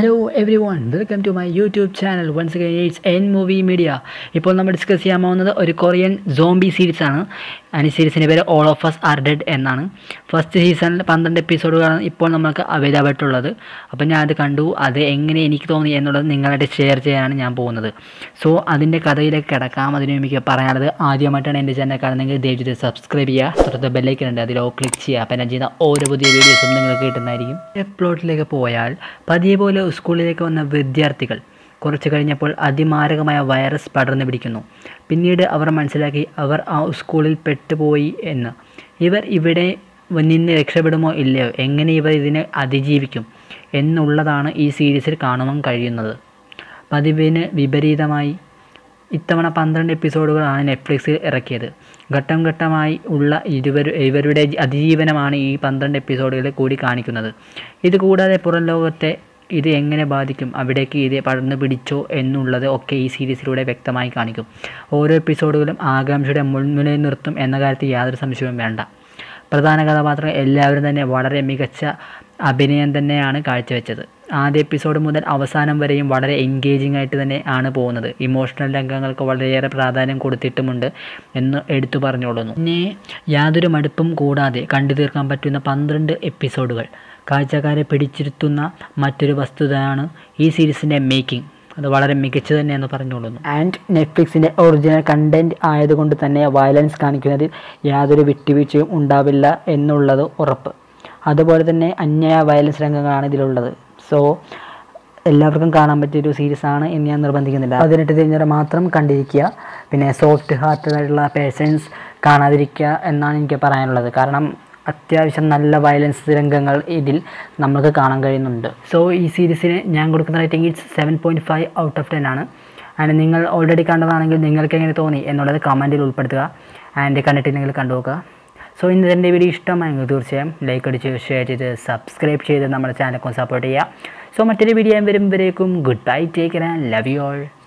hello everyone welcome to my YouTube channel once again it's N movie media ഇപ്പോൾ നമ്മൾ discuss ചെയ്യാൻ പോകുന്നത് ഒരു കൊറിയൻ സോംബി സീരീസ് ആണ് ആൻഡ് ഈ സീരീസിൻ്റെ പേര് all of us are dead എന്നാണ് ഫസ്റ്റ് സീസണിൽ പന്ത്രണ്ട് എപ്പിസോഡുകളാണ് ഇപ്പോൾ നമുക്ക് അവൈലബിൾ ആയിട്ടുള്ളത് അപ്പോൾ ഞാൻ അത് കണ്ടു അത് എങ്ങനെ എനിക്ക് തോന്നി എന്നുള്ളത് നിങ്ങളായിട്ട് ഷെയർ ചെയ്യാനാണ് ഞാൻ പോകുന്നത് സോ അതിൻ്റെ കഥയിലേക്ക് കിടക്കാം അതിന് എനിക്ക് പറയാനുള്ളത് ആദ്യമായിട്ടാണ് എൻ്റെ ചാനൽ കാണുന്നതെങ്കിൽ ദയവ് സബ്സ്ക്രൈബ് ചെയ്യുക തൊട്ടത്തെ ബെല്ലൈക്കൻ ഉണ്ട് അതിലോ ക്ലിക്ക് ചെയ്യുക അപ്പോൾ ഞാൻ ചെയ്യുന്ന ഓരോ പുതിയ വീഡിയോസും നിങ്ങൾക്ക് കിട്ടുന്നതായിരിക്കും പ്ലോട്ടിലേക്ക് പോയാൽ പതിയെ പോലെ സ്കൂളിലേക്ക് വന്ന വിദ്യാർത്ഥികൾ കുറച്ച് കഴിഞ്ഞപ്പോൾ അതിമാരകമായ വൈറസ് പടർന്നു പിടിക്കുന്നു പിന്നീട് അവർ മനസ്സിലാക്കി അവർ ആ സ്കൂളിൽ പെട്ടുപോയി എന്ന് ഇവർ ഇവിടെ നിന്ന് രക്ഷപ്പെടുമോ ഇല്ലയോ എങ്ങനെ ഇവർ ഇതിനെ അതിജീവിക്കും എന്നുള്ളതാണ് ഈ സീരീസിൽ കാണുവാൻ കഴിയുന്നത് പതിവിന് വിപരീതമായി ഇത്തവണ പന്ത്രണ്ട് എപ്പിസോഡുകളാണ് നെറ്റ്ഫ്ലിക്സിൽ ഇറക്കിയത് ഘട്ടം ഘട്ടമായി ഉള്ള ഇരുവർ ഇവരുടെ അതിജീവനമാണ് ഈ പന്ത്രണ്ട് എപ്പിസോഡുകളിൽ കൂടി കാണിക്കുന്നത് ഇത് കൂടാതെ പുറം ലോകത്തെ ഇത് എങ്ങനെ ബാധിക്കും അവിടേക്ക് ഇത് പടർന്നു പിടിച്ചോ എന്നുള്ളത് ഒക്കെ ഈ സീരീസിലൂടെ വ്യക്തമായി കാണിക്കും ഓരോ എപ്പിസോഡുകളും ആകാംക്ഷയുടെ മുൻനിലയിൽ നിർത്തും എന്ന കാര്യത്തിൽ യാതൊരു സംശയവും വേണ്ട പ്രധാന കഥാപാത്രം എല്ലാവരും തന്നെ വളരെ മികച്ച അഭിനയം തന്നെയാണ് കാഴ്ചവെച്ചത് ആദ്യ എപ്പിസോഡ് മുതൽ അവസാനം വരെയും വളരെ എൻഗേജിംഗ് ആയിട്ട് തന്നെ ആണ് പോകുന്നത് ഇമോഷണൽ രംഗങ്ങൾക്ക് വളരെയേറെ പ്രാധാന്യം കൊടുത്തിട്ടുമുണ്ട് എന്ന് എടുത്തു പറഞ്ഞോളുന്നു പിന്നെ യാതൊരു മടുപ്പും കൂടാതെ കണ്ടു തീർക്കാൻ പറ്റുന്ന പന്ത്രണ്ട് എപ്പിസോഡുകൾ കാഴ്ചക്കാരെ പിടിച്ചിരുത്തുന്ന മറ്റൊരു വസ്തുതയാണ് ഈ സീരീസിൻ്റെ മേക്കിംഗ് അത് വളരെ മികച്ചു തന്നെയെന്ന് പറഞ്ഞോളുന്നു ആൻഡ് നെറ്റ്ഫ്ലിക്സിൻ്റെ ഒറിജിനൽ കണ്ടൻറ് ആയതുകൊണ്ട് തന്നെ വയലൻസ് കാണിക്കുന്നതിൽ യാതൊരു വിട്ടുവീഴ്ചയും ഉണ്ടാവില്ല എന്നുള്ളത് ഉറപ്പ് അതുപോലെ തന്നെ അന്യായ വയലൻസ് രംഗങ്ങളാണ് ഇതിലുള്ളത് സോ എല്ലാവർക്കും കാണാൻ പറ്റിയൊരു സീരീസാണ് എന്ന് ഞാൻ നിർബന്ധിക്കുന്നില്ല പതിനെട്ട് തിരിഞ്ഞവരെ മാത്രം കണ്ടിരിക്കുക പിന്നെ സോഫ്റ്റ് ഹാർട്ടഡായിട്ടുള്ള പേഴ്സൺസ് കാണാതിരിക്കുക എന്നാണ് എനിക്ക് പറയാനുള്ളത് കാരണം അത്യാവശ്യം നല്ല വയലൻസ് രംഗങ്ങൾ ഇതിൽ നമുക്ക് കാണാൻ കഴിയുന്നുണ്ട് സോ ഈ സീരീസിന് ഞാൻ കൊടുക്കുന്ന rating it's seven point five out of ten ആണ് ആൻഡ് നിങ്ങൾ ഓൾറെഡി കണ്ടതാണെങ്കിൽ നിങ്ങൾക്ക് എങ്ങനെ തോന്നി എന്നുള്ളത് കമൻറ്റിൽ ഉൾപ്പെടുത്തുക ആൻഡ് കണ്ടിട്ടില്ലെങ്കിൽ കണ്ടുനോക്കുക സോ ഇന്ന് എൻ്റെ വീഡിയോ ഇഷ്ടമായെങ്കിൽ തീർച്ചയായും ലൈക്ക് അടിച്ച് ഷെയർ ചെയ്ത് സബ്സ്ക്രൈബ് ചെയ്ത് നമ്മുടെ ചാനലൊക്കെ സപ്പോർട്ട് ചെയ്യുക സോ മറ്റൊരു വീഡിയോ വരുമ്പോഴേക്കും goodbye take and love you all